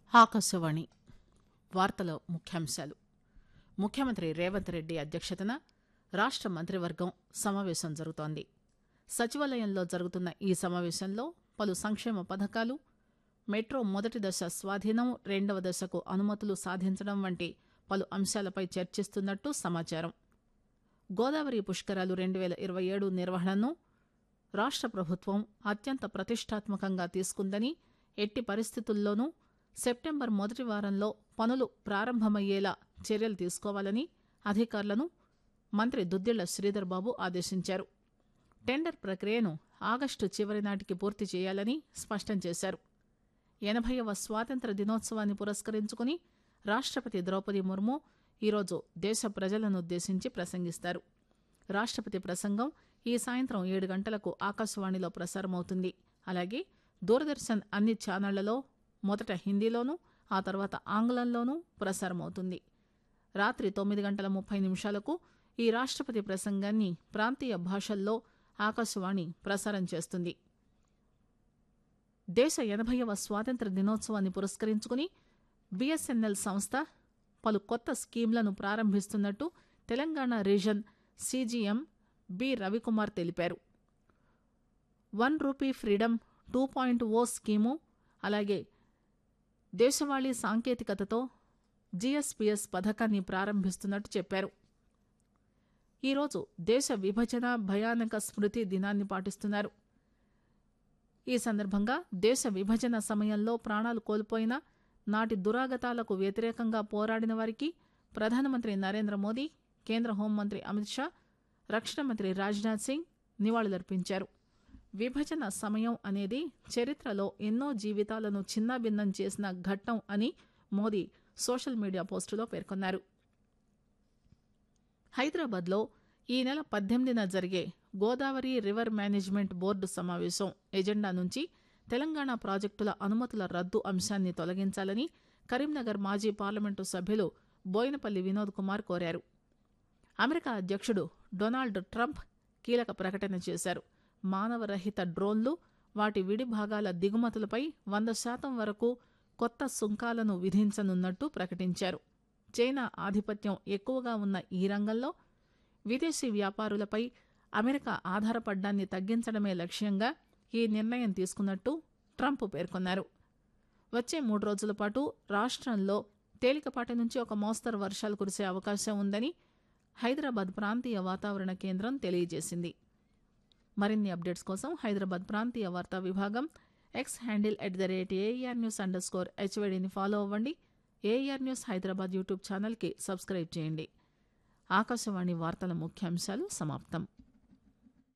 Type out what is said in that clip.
ఆకాశవాణి వార్తల ముఖ్యాంశాలు ముఖ్యమంత్రి రేవంత్ రెడ్డి అధ్యక్షతన రాష్ట మంత్రివర్గం సమావేశం జరుగుతోంది సచివాలయంలో జరుగుతున్న ఈ సమావేశంలో పలు సంక్షేమ పథకాలు మెట్రో మొదటి దశ స్వాధీనం రెండవ దశకు అనుమతులు సాధించడం వంటి పలు అంశాలపై చర్చిస్తున్నట్టు సమాచారం గోదావరి పుష్కరాలు రెండు పేల ఇరవై ఏడు నిర్వహణను రాష్ట ప్రభుత్వం అత్యంత ప్రతిష్టాత్మకంగా తీసుకుందని ఎట్టి పరిస్థితుల్లోనూ సెప్టెంబర్ మొదటి వారంలో పనులు ప్రారంభమయ్యేలా చర్యలు తీసుకోవాలని అధికారులను మంత్రి దుద్దిళ్ల శ్రీధర్ బాబు ఆదేశించారు టెండర్ ప్రక్రియను ఆగస్టు చివరి నాటికి పూర్తి చేయాలని స్పష్టం చేశారు ఎనభైవ స్వాతంత్ర దినోత్సవాన్ని పురస్కరించుకుని రాష్టపతి ద్రౌపది ముర్ము ఈరోజు దేశ ప్రజలనుద్దేశించి ప్రసంగిస్తారు రాష్టపతి ప్రసంగం ఈ సాయంత్రం ఏడు గంటలకు ఆకాశవాణిలో ప్రసారమవుతుంది అలాగే దూరదర్శన్ అన్ని ఛానళ్లలో మొదట హిందీలోనూ ఆ తర్వాత ఆంగ్లంలోనూ ప్రసారమవుతుంది రాత్రి తొమ్మిది గంటల ముప్పై నిమిషాలకు ఈ రాష్టపతి ప్రసంగాన్ని ప్రాంతీయ భాషల్లో ఆకాశవాణి ప్రసారం చేస్తుంది దేశ ఎనభైవ స్వాతంత్ర దినోత్సవాన్ని పురస్కరించుకుని బీఎస్ఎన్ఎల్ సంస్థ పలు కొత్త స్కీంలను ప్రారంభిస్తున్నట్టు Telangana region CGM B Ravikumar తెలిపారు one rupee freedom two point O scheme అలాగే దేశవాళీ సాంకేతికతతో జీఎస్పీఎస్ పథకాన్ని ప్రారంభిస్తున్నట్టు చెప్పారు ఈరోజు దేశ విభజన భయానక స్మృతి దినాన్ని పాటిస్తున్నారు ఈ సందర్భంగా దేశ విభజన సమయంలో ప్రాణాలు కోల్పోయిన నాటి దురాగతాలకు వ్యతిరేకంగా పోరాడిన వారికి ప్రధానమంత్రి నరేంద్ర మోదీ కేంద్ర హోంమంత్రి అమిత్ షా రక్షణ మంత్రి రాజ్నాథ్ సింగ్ నివాళులర్పించారు విభజన సమయం అనేది చరిత్రలో ఎన్నో జీవితాలను చిన్నాభిన్నం చేసిన ఘట్టం అని మోదీ సోషల్ మీడియా పోస్టులో పేర్కొన్నారు హైదరాబాద్లో ఈ నెల పద్దెనిమిదిన జరిగే గోదావరి రివర్ మేనేజ్మెంట్ బోర్డు సమావేశం ఎజెండా నుంచి తెలంగాణ ప్రాజెక్టుల అనుమతుల రద్దు అంశాన్ని తొలగించాలని కరీంనగర్ మాజీ పార్లమెంటు సభ్యులు బోయినపల్లి వినోద్ కుమార్ కోరారు అమెరికా అధ్యక్షుడు డొనాల్డ్ ట్రంప్ కీలక ప్రకటన చేశారు మానవరహిత డ్రోన్లు వాటి విడి భాగాల దిగుమతులపై వంద శాతం వరకు కొత్త సుంకాలను విధించనున్నట్టు ప్రకటించారు చైనా ఆధిపత్యం ఎక్కువగా ఉన్న ఈ రంగంలో విదేశీ వ్యాపారులపై అమెరికా ఆధారపడ్డాన్ని తగ్గించడమే లక్ష్యంగా ఈ నిర్ణయం తీసుకున్నట్టు ట్రంప్ పేర్కొన్నారు వచ్చే మూడు రోజుల పాటు రాష్ట్రంలో తేలికపాటి నుంచి ఒక మోస్తరు వర్షాలు కురిసే అవకాశం ఉందని హైదరాబాద్ ప్రాంతీయ వాతావరణ కేంద్రం తెలియజేసింది మరిన్ని అప్డేట్స్ కోసం హైదరాబాద్ ప్రాంతీయ వార్తా విభాగం X handle at the rate AIR news underscore స్కోర్ హెచ్వైడిని ఫాలో అవ్వండి ఏఆర్ న్యూస్ హైదరాబాద్ యూట్యూబ్ ఛానల్కి సబ్స్క్రైబ్ చేయండి ఆకాశవాణి వార్తల ముఖ్యాంశాలు సమాప్తం